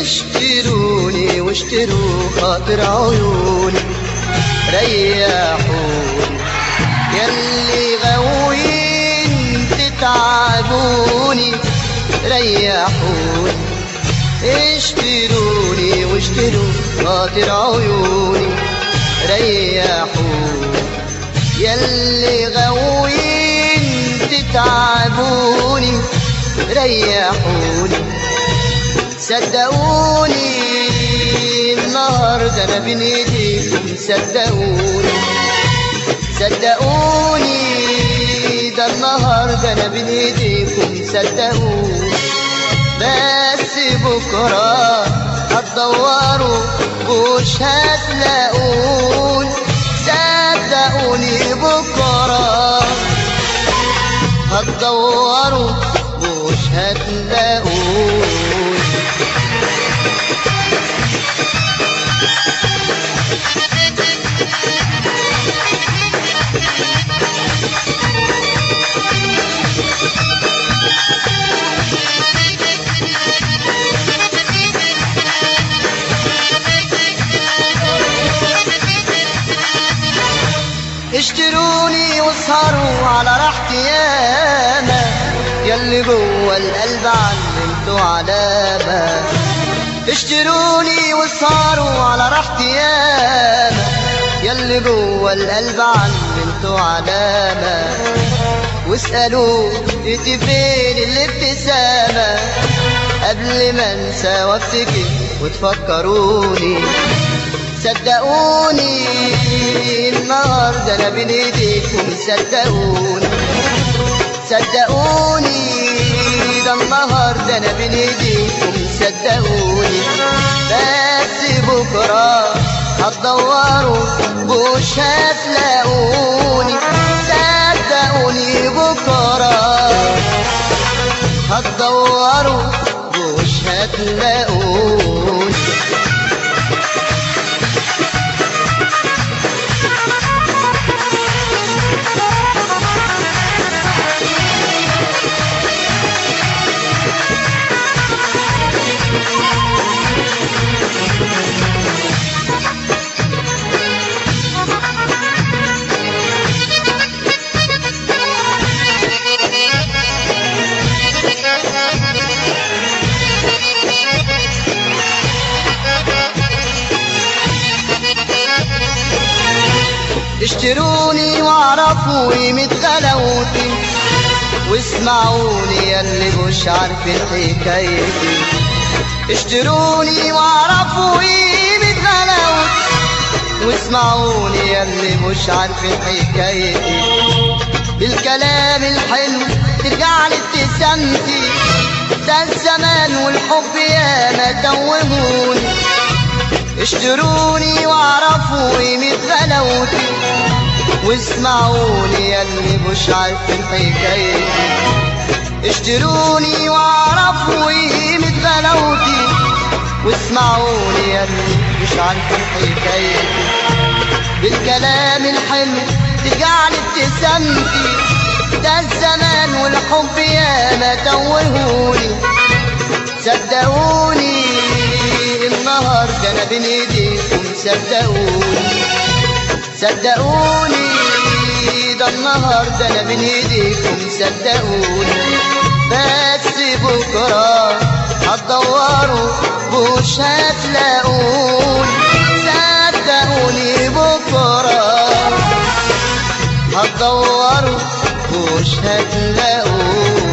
اشتروني واشتروا خاطر عيوني ريحوني يلي غاويين تتعبوني ريحوني اشتروني واشتروا خاطر عيوني ريحوني يلي غاويين تتعبوني ريحوني صدقوني النهارده انا بين ايديكم صدقوني صدقوني ده النهارده انا بين ايديكم صدقوني بس بكره هتدوروا مش هتلاقوني صدقوني بكره هتدوروا مش هتلاقوني اشتروني واسهروا على راحتي ياما ياللي جوه القلب علمتوا علامة اشتروني واسهروا على راحتي ياما ياللي جوه القلب علمتوا علامة واسألوا ايدي فين الابتسامة قبل ما انسى وافتكر وتفكروني صدقوني النهارده انا بين ايديكم صدقوني صدقوني ده النهارده انا بين ايديكم صدقوني بس بكره هتدوروا مش هتلاقوني صدقوني بكره هتدوروا مش هتلاقوني اشتروني واعرفوا قيمة غلاوتي واسمعوني ياللي مش عارفين حكايتي اشتروني واعرفوا قيمة غلاوتي واسمعوني ياللي مش عارفين حكايتي بالكلام الحلو ترجع لي ابتسامتي ده الزمان والحب ياما توهوني اشتروني واعرفوا قيمة غلاوتي واسمعوني ياللي مش عارفين حكايتي اشتروني واعرفوا قيمة غلاوتي واسمعوني ياللي مش عارفين حكايتي بالكلام الحلو ترجع لي ابتسامتي ده الزمان والحب ياما توهوني صدقوني النهارده انا بين ايديكم صدقوني صدقوني ده النهارده انا بين ايديكم صدقوني بس بكره هتدوروا مش هتلاقوني صدقوني بكره هتدوروا مش هتلاقوني